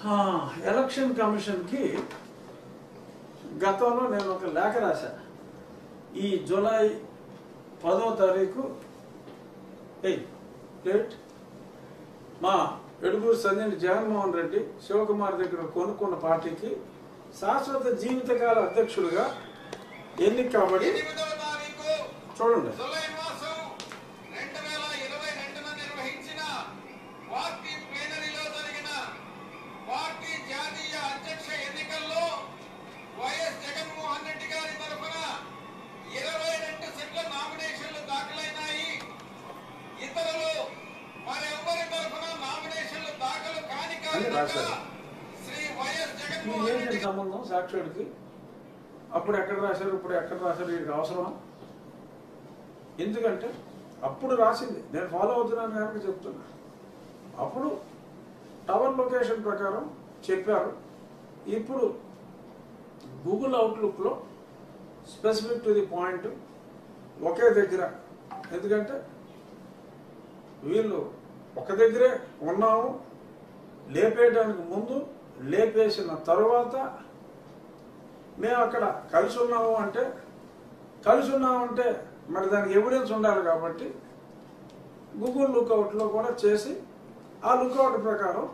ఆ, ఎలక్షన్ కమిషన్కి గతంలో నేను ఒక లేఖ రాశా ఈ జూలై పదో తారీఖు ఏయ్ డేట్ మా ఎడుగూరు సంజయ్ జగన్మోహన్ రెడ్డి శివకుమార్ దగ్గర కొనుక్కున్న పార్టీకి శాశ్వత జీవితకాల అధ్యక్షుడిగా ఎన్నిక కాబడి ఎనిమిదవ తారీఖు చూడండి జూలై మాసం రెండు వేల ఇరవై రెండున నిర్వహించిన పార్టీ ప్లేనరీలో జరిగిన పార్టీ జాతీయ అధ్యక్ష ఎన్నికల్లో వైఎస్ జగన్మోహన్ రెడ్డి గారి తరఫున ఇరవై రెండు సెట్ల నామినేషన్లు దాఖలైనాయి ఇతరులు మరెవ్వరి తరఫున నామినేషన్లు దాఖలు కాని అని కారణంగా రాశారు. శ్రీ వైఎస్ ఈ జగన్మోహన్ రెడ్డి ఏంటి సంబంధం సాక్షుడికి అప్పుడు ఎక్కడ రాశారు ఇప్పుడు ఎక్కడ రాశారు ఇది అవసరమా ఎందుకంటే అప్పుడు రాసింది నేను ఫాలో అవుతున్నాను కనుక చెప్తున్నా అప్పుడు టవర్ లొకేషన్ ప్రకారం చెప్పారు ఇప్పుడు గూగుల్ అవుట్లుక్లో స్పెసిఫిక్ టు ది పాయింట్ ఒకే దగ్గర ఎందుకంటే వీళ్ళు ఒక దగ్గరే ఉన్నాము లేపేయడానికి ముందు లేపేసిన తరువాత మేము అక్కడ కలిసి ఉన్నాము అంటే కలిసి ఉన్నాము అంటే మరి దానికి ఎవిడెన్స్ ఉండాలి కాబట్టి గూగుల్ లుక్అవుట్లో కూడా చేసి ఆ లుక్అవుట్ ప్రకారం